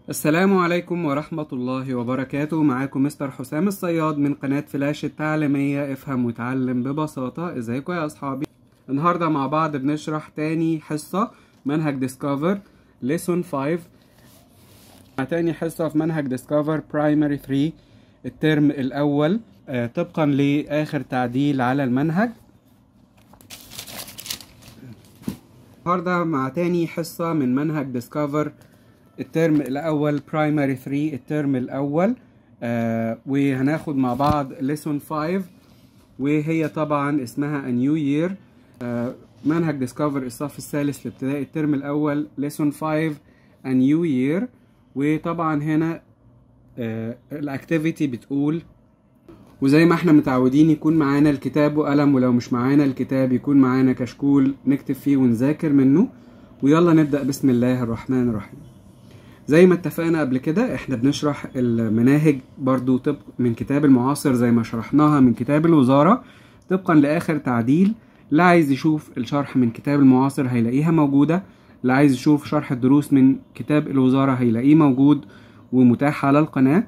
السلام عليكم ورحمة الله وبركاته معاكم مستر حسام الصياد من قناة فلاش التعليمية افهم وتعلم ببساطة ازيكم يا اصحابي النهاردة مع بعض بنشرح تاني حصة منهج ديسكفر ليسون 5 مع تاني حصة في منهج ديسكفر برايمري 3 الترم الاول آه، طبقا لاخر تعديل على المنهج النهارده مع تاني حصة من منهج ديسكفر الترم الأول برايمري 3 الترم الأول آه وهناخد مع بعض ليسون 5 وهي طبعا اسمها A New Year آه منهج ديسكفر الصف الثالث الابتدائي الترم الأول ليسون 5 A New Year وطبعا هنا آه الاكتيفيتي بتقول وزي ما احنا متعودين يكون معانا الكتاب وقلم ولو مش معانا الكتاب يكون معانا كشكول نكتب فيه ونذاكر منه ويلا نبدأ بسم الله الرحمن الرحيم زي ما اتفقنا قبل كده احنا بنشرح المناهج برضو طبق من كتاب المعاصر زي ما شرحناها من كتاب الوزارة طبقا لآخر تعديل اللي عايز يشوف الشرح من كتاب المعاصر هيلاقيها موجودة اللي عايز يشوف شرح الدروس من كتاب الوزارة هيلاقيه موجود ومتاح على القناة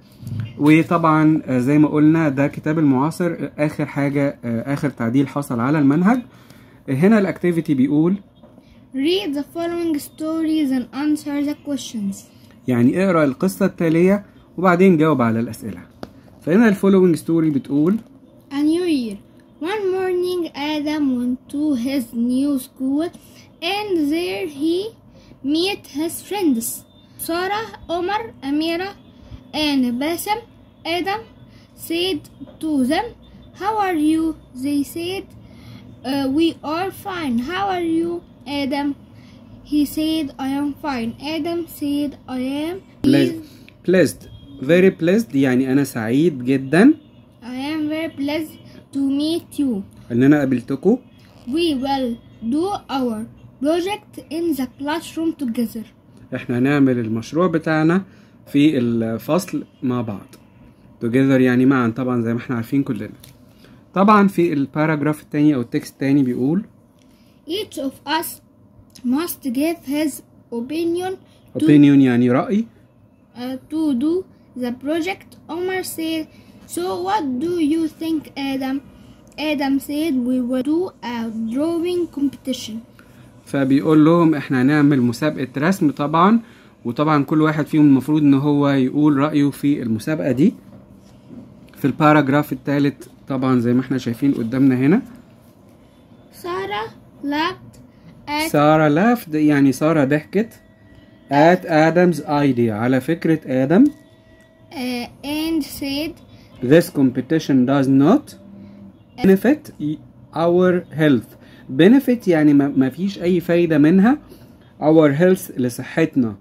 وطبعا آه، زي ما قلنا ده كتاب المعاصر آه، آخر حاجة آه، آخر تعديل حصل على المنهج آه، هنا الاكتيفيتي بيقول Read the following stories and answer the questions. يعني اقرا القصة التالية وبعدين جاوب على الأسئلة فهنا الفولوينج ستوري بتقول A new year. One morning, Adam went to his new school, and there he met his friends Sarah, Omar, Amira, and Bassem. Adam said to them, How are you? They said, "Uh, We are fine. How are you, Adam? He said, I am fine. Adam said, I am. pleased pleased very pleased يعني أنا سعيد جدا I am very pleased to meet you. إن أنا قابلتكم We will do our project in the classroom together. إحنا هنعمل المشروع بتاعنا في الفصل مع بعض together يعني معا طبعا زي ما احنا عارفين كلنا طبعا في الباراجراف التاني أو التكست التاني بيقول Each of us must give his opinion to, opinion يعني رأي uh, to do the project. Omar said, So what do you think, Adam? Adam said, We will do a drawing competition. فبيقول لهم احنا هنعمل مسابقة رسم طبعا وطبعا كل واحد فيهم المفروض ان هو يقول رأيه في المسابقة دي في الباراجراف الثالث طبعا زي ما احنا شايفين قدامنا هنا Sarah laughed at سارة لافد يعني سارة ضحكت at Adam's idea على فكرة آدم uh, and said, this competition does not benefit our health benefit يعني ما ما فيش أي فايدة منها our health لصحتنا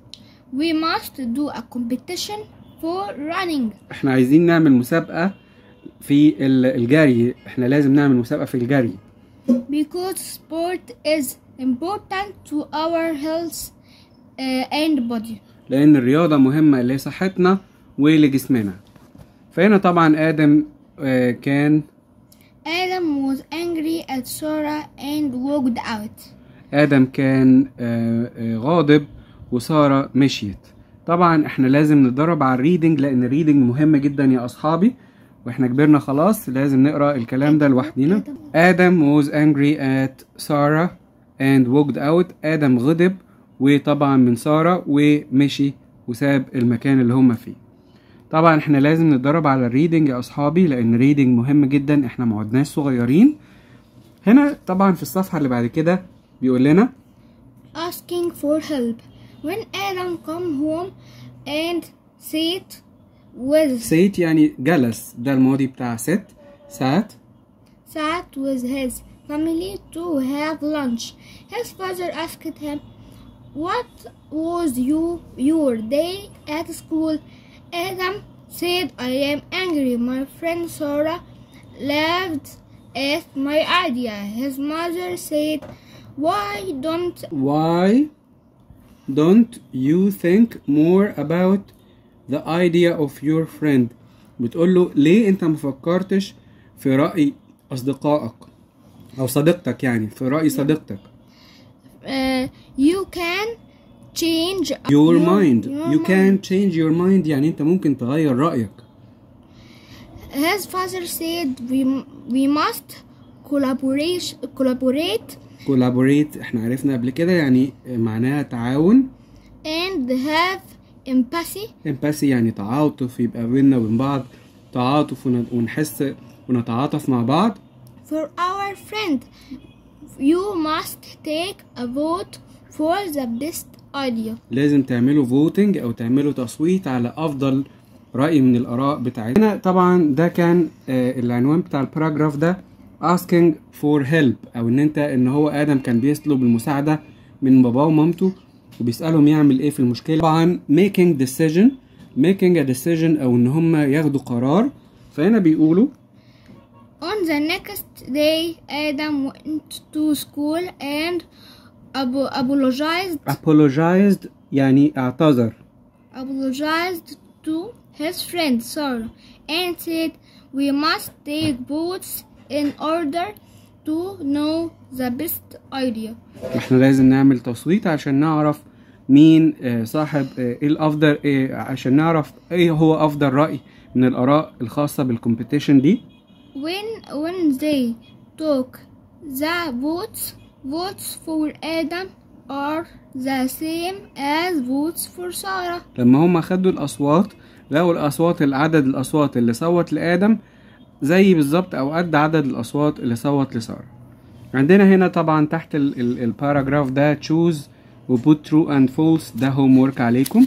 We must do a competition for running. احنا عايزين نعمل مسابقة في ال- الجري احنا لازم نعمل مسابقة في الجري Because sport is important to our health uh, and body. لأن الرياضة مهمة لصحتنا ولجسمنا فهنا طبعا آدم آه، كان Adam was angry at Sarah and walked out. آدم كان آه، آه، غاضب وسارة مشيت طبعا احنا لازم نتدرب على الريدنج لأن الريدنج مهم جدا يا أصحابي واحنا كبرنا خلاص لازم نقرا الكلام ده لوحدينا آدم was angry at Sarah and walked out آدم غضب وطبعا من سارة ومشي وساب المكان اللي هما فيه طبعا احنا لازم نتدرب على الريدنج يا اصحابي لان الريدنج مهم جدا احنا ما عدناش صغيرين هنا طبعا في الصفحة اللي بعد كده بيقول لنا Asking for help. When Adam come home and sat with سيت يعني جلس ده الماضي بتاع ست سات sat with his family to have lunch, his father asked him, "What was you your day at school?" Adam said, "I am angry. My friend Sarah laughed at my idea." His mother said, "Why don't why don't you think more about the idea of your friend بتقول له ليه انت مفكرتش في رأي أصدقائك أو صديقتك يعني في رأي صديقتك uh, you can change your mind your you can change your mind يعني انت ممكن تغير رأيك His father said we we must collaborate collaborate collaborate احنا عرفنا قبل كده يعني معناها تعاون and have empathy empathy يعني تعاطف يبقى بيننا وبين بعض تعاطف ون- ونحس ونتعاطف مع بعض for our friend. You must take a vote for the best idea. لازم تعملوا فوتنج او تعملوا تصويت على افضل رأي من الآراء بتاعتنا طبعا ده كان آه، العنوان بتاع الباراجراف ده asking for help او ان انت ان هو ادم كان بيطلب المساعدة من باباه ومامته وبيسألهم يعمل ايه في المشكلة طبعا making decision making a decision او ان هم ياخدوا قرار فهنا بيقولوا On the next day, Adam went to school and ap- apologized apologized يعني اعتذر apologized to his friend Sarah and said we must take votes in order to know the best idea. احنا لازم نعمل تصويت عشان نعرف مين آه، صاحب آه، ايه الافضل ايه عشان نعرف ايه هو افضل رأي من الاراء الخاصة بالكومبيتيشن دي When when they took the votes, votes for Adam are the same as votes for Sarah. لما هم خدوا الاصوات لقوا الاصوات العدد الاصوات اللي صوت لادم زي بالظبط او قد عدد الاصوات اللي صوت لسارة عندنا هنا طبعا تحت ال- ال- الباراجراف ده choose و put true and false ده هوم ورك عليكم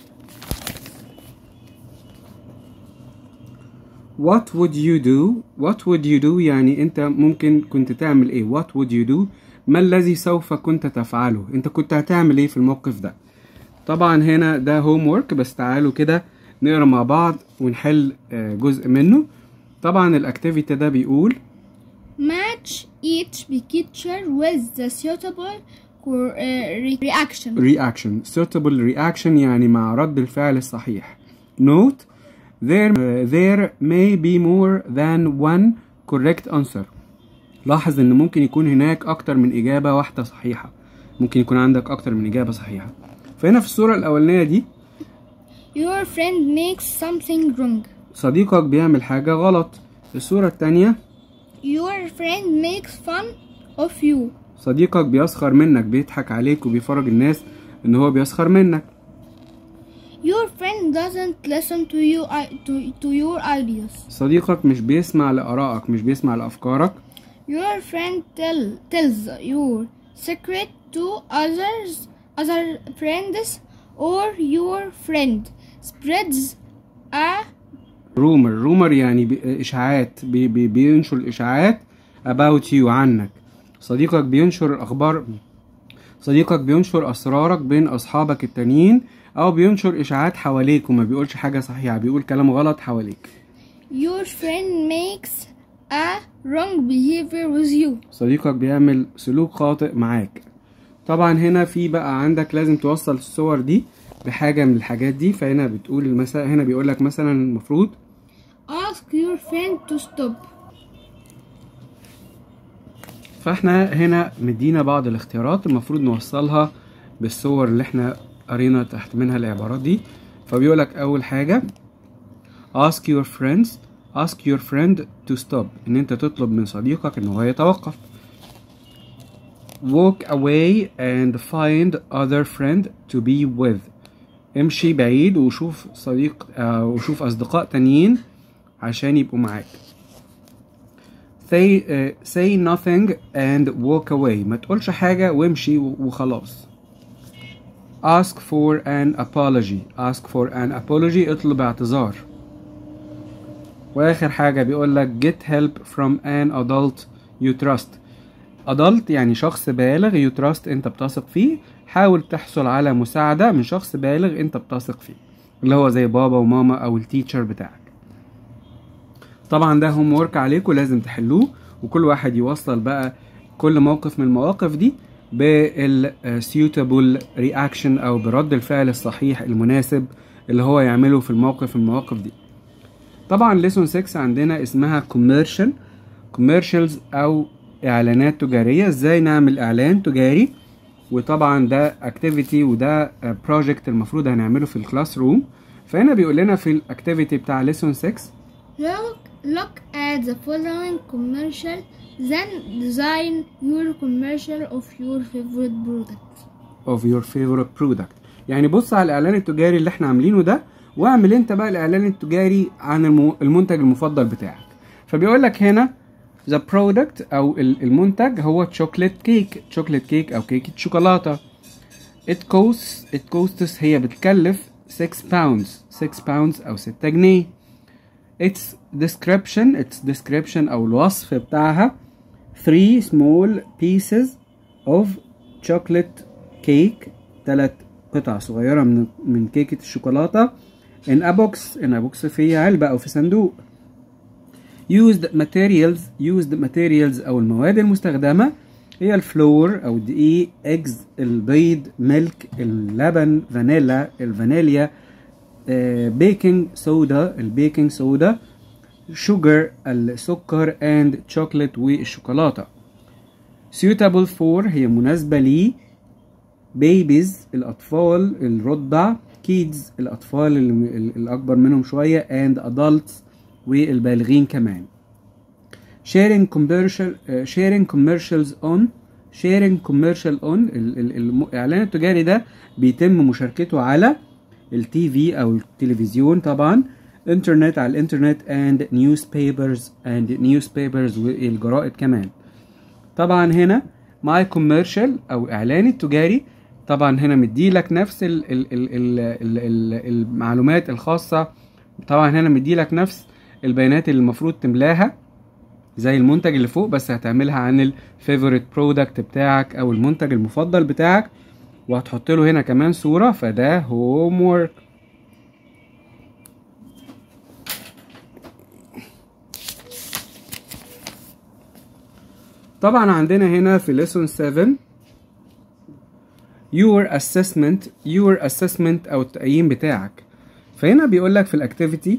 What would you do? What would you do يعني انت ممكن كنت تعمل ايه؟ What would you do? ما الذي سوف كنت تفعله؟ انت كنت هتعمل ايه في الموقف ده؟ طبعا هنا ده هوم ورك بس تعالوا كده نقرا مع بعض ونحل آه، جزء منه طبعا الاكتيفيتي ده بيقول Match each picture with the suitable cor- uh, re- reaction. reaction suitable reaction يعني مع رد الفعل الصحيح note there uh, there may be more than one correct answer لاحظ ان ممكن يكون هناك اكتر من اجابة واحدة صحيحة ممكن يكون عندك اكتر من اجابة صحيحة فهنا في الصورة الاولانية دي Your friend makes something wrong. صديقك بيعمل حاجة غلط الصورة التانية Your friend makes fun of you. صديقك بيسخر منك بيضحك عليك وبيفرج الناس ان هو بيسخر منك Your friend doesn't listen to you i- to, to your ideas. صديقك مش بيسمع لآرائك مش بيسمع لأفكارك Your friend tell, tells your secret to others, other friends, or your friend spreads a رومر رومر يعني بي- إشاعات بي بي بينشر إشاعات about you عنك صديقك بينشر الأخبار صديقك بينشر أسرارك بين أصحابك التانيين أو بينشر إشاعات حواليك وما بيقولش حاجة صحيحة بيقول كلام غلط حواليك your friend makes a wrong behavior with you. صديقك بيعمل سلوك خاطئ معاك طبعا هنا في بقى عندك لازم توصل الصور دي بحاجة من الحاجات دي فهنا بتقول مثلا هنا بيقول لك مثلا المفروض Ask your friend to stop. فاحنا هنا مدينا بعض الاختيارات المفروض نوصلها بالصور اللي احنا قرينا تحت منها العبارات دي فبيقول لك اول حاجة ask your friends ask your friend to stop ان انت تطلب من صديقك ان هو يتوقف walk away and find other friend to be with امشي بعيد وشوف صديق آه وشوف اصدقاء تانيين عشان يبقوا معاك say, uh, say nothing and walk away ما تقولش حاجة وامشي و- وخلاص ask for an apology ask for an apology اطلب اعتذار واخر حاجة بيقول لك get help from an adult you trust adult يعني شخص بالغ you trust انت بتثق فيه حاول تحصل على مساعدة من شخص بالغ انت بتثق فيه اللي هو زي بابا وماما او التيتشر بتاعك طبعا ده هوم ورك عليكم لازم تحلوه وكل واحد يوصل بقى كل موقف من المواقف دي بالسيوتابل رياكشن او برد الفعل الصحيح المناسب اللي هو يعمله في الموقف من المواقف دي طبعا ليسون 6 عندنا اسمها كوميرشال كوميرشالز او اعلانات تجاريه ازاي نعمل اعلان تجاري وطبعا ده اكتيفيتي وده بروجكت المفروض هنعمله في الكلاس روم فهنا بيقول لنا في الاكتيفيتي بتاع ليسون 6 Look, look at the following commercial, then design your commercial of your favorite product. of your favorite product يعني بص على الاعلان التجاري اللي احنا عاملينه ده واعمل انت بقى الاعلان التجاري عن المو- المنتج المفضل بتاعك فبيقول لك هنا the product او ال- المنتج هو chocolate كيك chocolate كيك او كيكة شوكولاتة it costs it costs هي بتكلف 6 pounds 6 pounds او 6 جنيه its description its description او الوصف بتاعها 3 small pieces of chocolate cake ثلاث قطع صغيرة من من كيكة الشوكولاتة in a box in a box في علبة أو في صندوق used materials used materials أو المواد المستخدمة هي الفلور أو الدقيق eggs البيض ميلك اللبن فانيلا الفانيليا بيكنج صودا البيكنج صودا sugar السكر and chocolate والشوكولاتة suitable for هي مناسبة لي babies الأطفال الرضع kids الأطفال ال- ال- الأكبر منهم شوية and adults والبالغين كمان sharing commercial uh, sharing commercials on sharing commercial on ال- ال- الم- الإعلان التجاري ده بيتم مشاركته على التي في أو التلفزيون طبعا انترنت على الانترنت and newspapers and newspapers والجرائد كمان طبعا هنا ماي كوميرشال او اعلاني التجاري طبعا هنا مديلك نفس ال ال ال ال ال ال المعلومات الخاصة طبعا هنا مديلك نفس البيانات اللي المفروض تملاها زي المنتج اللي فوق بس هتعملها عن الفيفوريت برودكت بتاعك او المنتج المفضل بتاعك وهتحط له هنا كمان صورة فده هوم وورك طبعا عندنا هنا في lesson 7 your assessment your assessment او التقييم بتاعك فهنا بيقول لك في الاكتيفيتي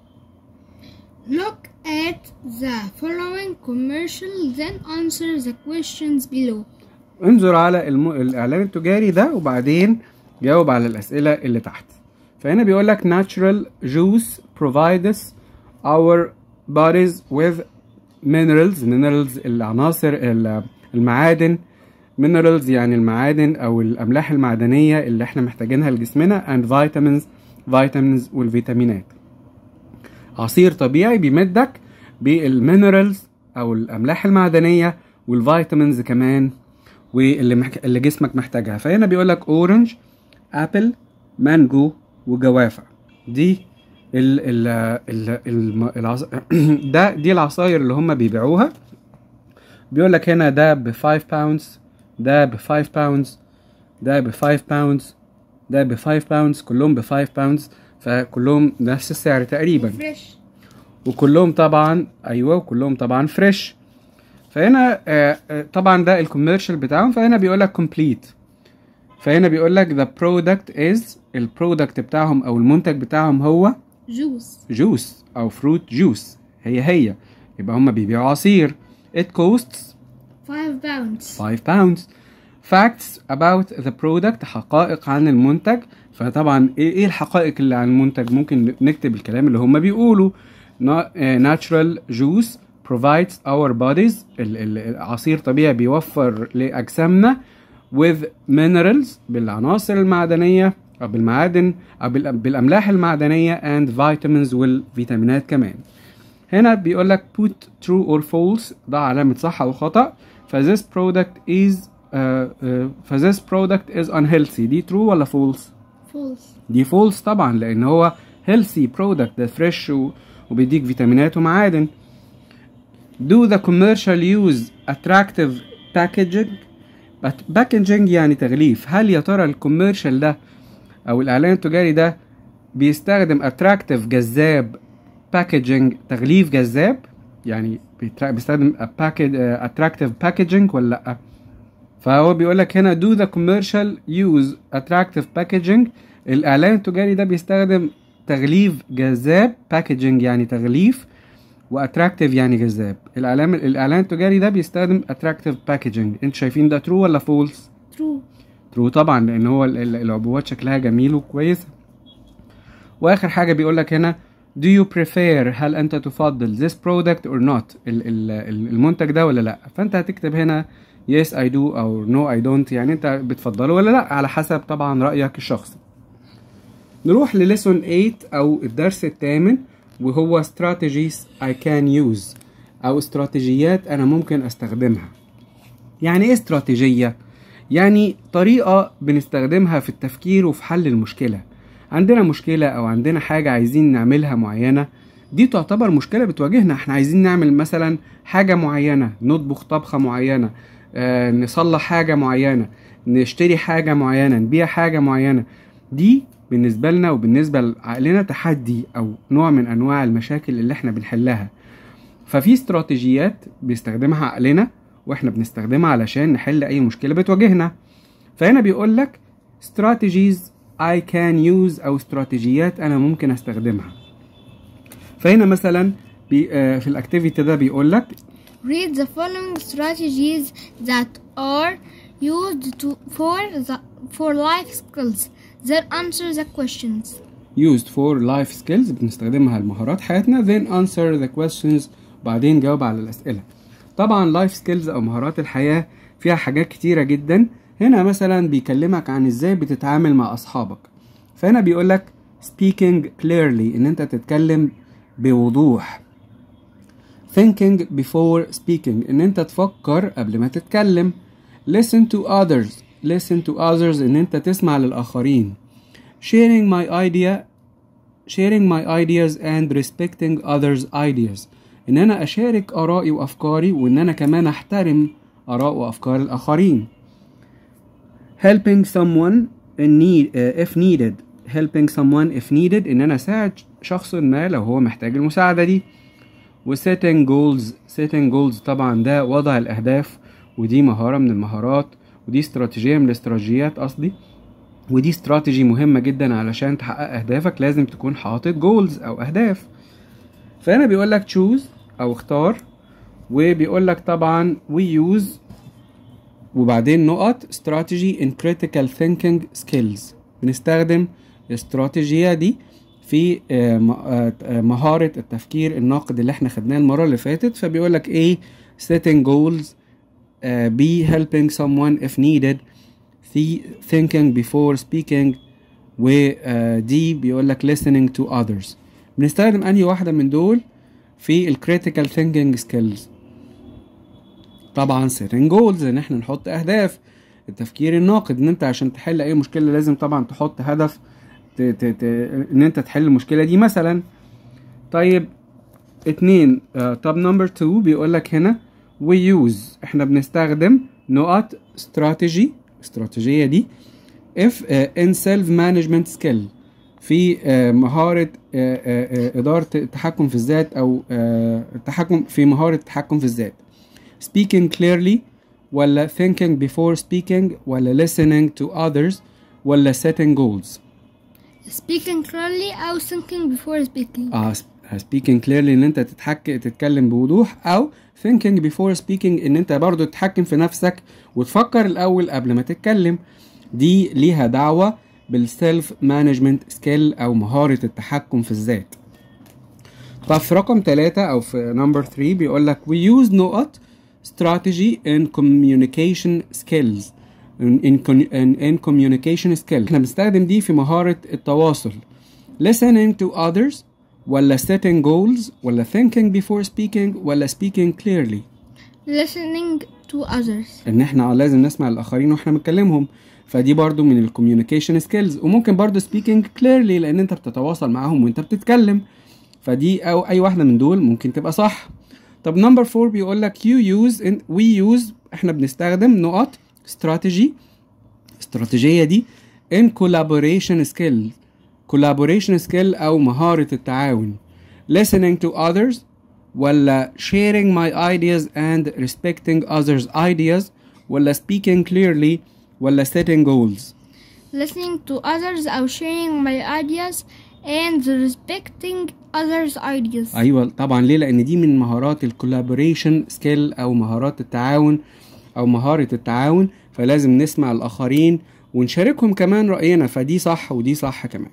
Look at the following commercial, then answer the questions below. انظر على الم... الاعلان التجاري ده وبعدين جاوب على الاسئله اللي تحت فهنا بيقول لك natural juice provides our bodies with minerals minerals العناصر ال- المعادن minerals يعني المعادن او الاملاح المعدنيه اللي احنا محتاجينها لجسمنا and vitamins vitamins والفيتامينات عصير طبيعي بيمدك بالمينرالز او الاملاح المعدنيه والفيتامينز كمان واللي محك... اللي جسمك محتاجها فهنا بيقول لك اورنج ابل مانجو وجوافه دي ال ال ال ال العص... ده دي العصاير اللي هم بيبيعوها بيقول لك هنا ده ب 5 باوندز ده ب 5 باوندز ده ب 5 باوندز ده ب 5 باوندز كلهم ب 5 باوندز فكلهم نفس السعر تقريبا Fresh. وكلهم طبعا ايوه وكلهم طبعا فريش فهنا آه، آه، طبعا ده الكوميرشال بتاعهم فهنا بيقول لك كومبليت فهنا بيقول لك the product is البرودكت بتاعهم او المنتج بتاعهم هو Juice. جوس او فروت جوس هي هي يبقى هم بيبيعوا عصير it costs 5 pounds. 5 pounds facts about the product حقائق عن المنتج فطبعا ايه ايه الحقائق اللي عن المنتج ممكن نكتب الكلام اللي هم بيقولوا Na- آه، natural juice provides our bodies ال- ال- العصير طبيعي بيوفر لأجسامنا with minerals بالعناصر المعدنية أو بالمعادن أو بالأ- بالأملاح المعدنية and vitamins والفيتامينات كمان هنا بيقول لك put true or false ضع علامة صح أو خطأ ف this product is uh, uh, ف this product is unhealthy دي true ولا false؟ False. دي فولس طبعا لان هو healthy product ده فريش و... وبيديك فيتامينات ومعادن do the commercial use attractive packaging but packaging يعني تغليف هل يا ترى الكوميرشال ده او الاعلان التجاري ده بيستخدم attractive جذاب packaging تغليف جذاب يعني بيتر- بيستخدم a package, uh, attractive packaging ولا لا فهو بيقول لك هنا do the commercial use attractive packaging الاعلان التجاري ده بيستخدم تغليف جذاب packaging يعني تغليف واتراكتيف يعني جذاب الاعلان الاعلان التجاري ده بيستخدم attractive packaging انتوا شايفين ده true ولا false True. ترو طبعا لان هو ال- ال- العبوات شكلها جميل وكويسه واخر حاجه بيقول لك هنا do you prefer هل انت تفضل this product or not ال- ال- ال- المنتج ده ولا لا فانت هتكتب هنا yes I do او no I don't يعني انت بتفضله ولا لا على حسب طبعا رايك الشخصي نروح لليسون 8 او الدرس الثامن وهو strategies I can use او استراتيجيات انا ممكن استخدمها يعني ايه استراتيجيه يعني طريقه بنستخدمها في التفكير وفي حل المشكله عندنا مشكله او عندنا حاجه عايزين نعملها معينه دي تعتبر مشكله بتواجهنا احنا عايزين نعمل مثلا حاجه معينه نطبخ طبخه معينه آه نصلح حاجه معينه نشتري حاجه معينه نبيع حاجه معينه دي بالنسبه لنا وبالنسبه لعقلنا تحدي او نوع من انواع المشاكل اللي احنا بنحلها ففي استراتيجيات بيستخدمها عقلنا واحنا بنستخدمها علشان نحل اي مشكله بتواجهنا فهنا بيقول لك strategies I can use او استراتيجيات انا ممكن استخدمها فهنا مثلا بي آه، في الاكتيفيتي ده بيقول لك Read the following strategies that are used to for the for life skills. Then answer the questions. used for life skills بنستخدمها لمهارات حياتنا then answer the questions بعدين جاوب على الأسئلة طبعا life skills أو مهارات الحياة فيها حاجات كتيرة جدا هنا مثلا بيكلمك عن ازاي بتتعامل مع أصحابك فهنا بيقولك speaking clearly ان انت تتكلم بوضوح thinking before speaking ان انت تفكر قبل ما تتكلم listen to others listen to others ان انت تسمع للآخرين sharing my idea sharing my ideas and respecting others ideas ان انا اشارك ارائي وافكاري وان انا كمان احترم اراء وافكار الاخرين helping someone in need uh, if needed helping someone if needed ان انا اساعد شخص ما لو هو محتاج المساعدة دي و setting goals setting goals طبعا ده وضع الاهداف ودي مهارة من المهارات ودي استراتيجية من الاستراتيجيات قصدي ودي استراتيجي مهمة جدا علشان تحقق أهدافك لازم تكون حاطط جولز أو أهداف فهنا بيقول لك choose أو اختار وبيقول لك طبعا we use وبعدين نقط strategy in critical thinking skills بنستخدم الاستراتيجية دي في آه، م- آه، آه، مهارة التفكير الناقد اللي احنا خدناه المرة اللي فاتت فبيقول لك ايه setting goals uh, be helping someone if needed the thinking before speaking ودي بيقول لك listening to others بنستخدم انهي واحدة من دول في ال critical thinking skills طبعا setting goals ان احنا نحط اهداف التفكير الناقد ان انت عشان تحل اي مشكلة لازم طبعا تحط هدف ت ت ت ان انت تحل المشكلة دي مثلا طيب اتنين آه طب نمبر 2 بيقول لك هنا we use احنا بنستخدم نقط strategy استراتيجية دي if uh, in self management skill في uh, مهارة uh, uh, uh, إدارة التحكم في الذات أو uh, التحكم في مهارة التحكم في الذات speaking clearly ولا thinking before speaking ولا listening to others ولا setting goals Speaking clearly أو thinking before speaking. اه speaking clearly ان انت تتحك تتكلم بوضوح او thinking before speaking ان انت برضو تتحكم في نفسك وتفكر الاول قبل ما تتكلم دي ليها دعوة بالسيلف مانجمنت سكيل او مهارة التحكم في الذات طب في رقم ثلاثة او في نمبر 3 بيقول لك we use نقط strategy in communication skills in, in, in, in communication skills احنا بنستخدم دي في مهارة التواصل listening to others ولا setting goals ولا thinking before speaking ولا speaking clearly Listening to others. ان احنا لازم نسمع الاخرين واحنا بنكلمهم فدي برضو من الكوميونيكيشن سكيلز وممكن برضو speaking clearly لان انت بتتواصل معاهم وانت بتتكلم فدي او اي واحده من دول ممكن تبقى صح طب نمبر 4 بيقول لك you use in we use احنا بنستخدم نقط strategy استراتيجية دي in collaboration skill collaboration skill أو مهارة التعاون listening to others ولا sharing my ideas and respecting others ideas ولا speaking clearly ولا setting goals Listening to others أو sharing my ideas and respecting others' ideas. ايوه طبعا ليه لان دي من مهارات الكولابوريشن سكيل او مهارات التعاون او مهارة التعاون فلازم نسمع الاخرين ونشاركهم كمان رأينا فدي صح ودي صح كمان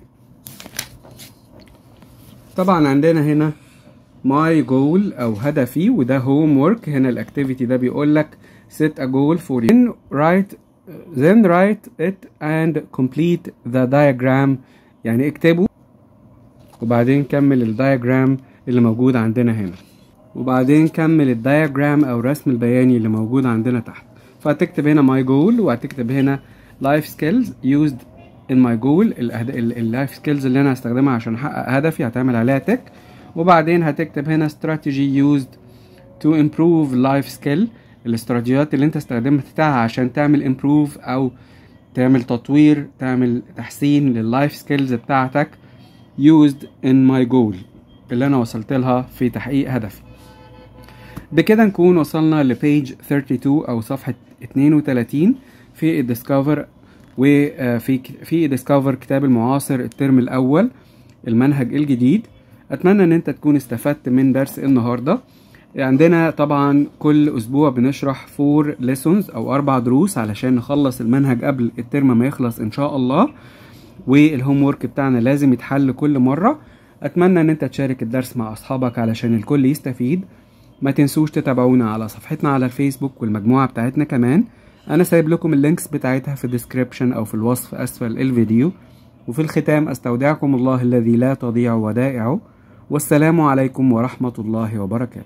طبعا عندنا هنا my goal او هدفي وده homework هنا الاكتيفيتي ده بيقول لك set a goal for you then write then write it and complete the diagram يعني اكتبه وبعدين كمل الدايجرام اللي موجود عندنا هنا وبعدين كمل الدايجرام او الرسم البياني اللي موجود عندنا تحت فهتكتب هنا my goal وهتكتب هنا life skills used in my goal اللايف سكيلز اللي انا هستخدمها عشان احقق هدفي هتعمل عليها تك وبعدين هتكتب هنا strategy used to improve life skill الاستراتيجيات اللي انت استخدمتها عشان تعمل improve او تعمل تطوير تعمل تحسين لللايف سكيلز بتاعتك used in my goal اللي انا وصلت لها في تحقيق هدفي بكده نكون وصلنا لبيج 32 او صفحة 32 في الديسكفر وفي في ديسكفر كتاب المعاصر الترم الاول المنهج الجديد اتمنى ان انت تكون استفدت من درس النهارده عندنا طبعا كل اسبوع بنشرح فور ليسونز او اربع دروس علشان نخلص المنهج قبل الترم ما يخلص ان شاء الله والهوم ورك بتاعنا لازم يتحل كل مره اتمنى ان انت تشارك الدرس مع اصحابك علشان الكل يستفيد ما تنسوش تتابعونا على صفحتنا على الفيسبوك والمجموعه بتاعتنا كمان انا سايب لكم اللينكس بتاعتها في الديسكريبشن او في الوصف اسفل الفيديو وفي الختام استودعكم الله الذي لا تضيع ودائعه والسلام عليكم ورحمه الله وبركاته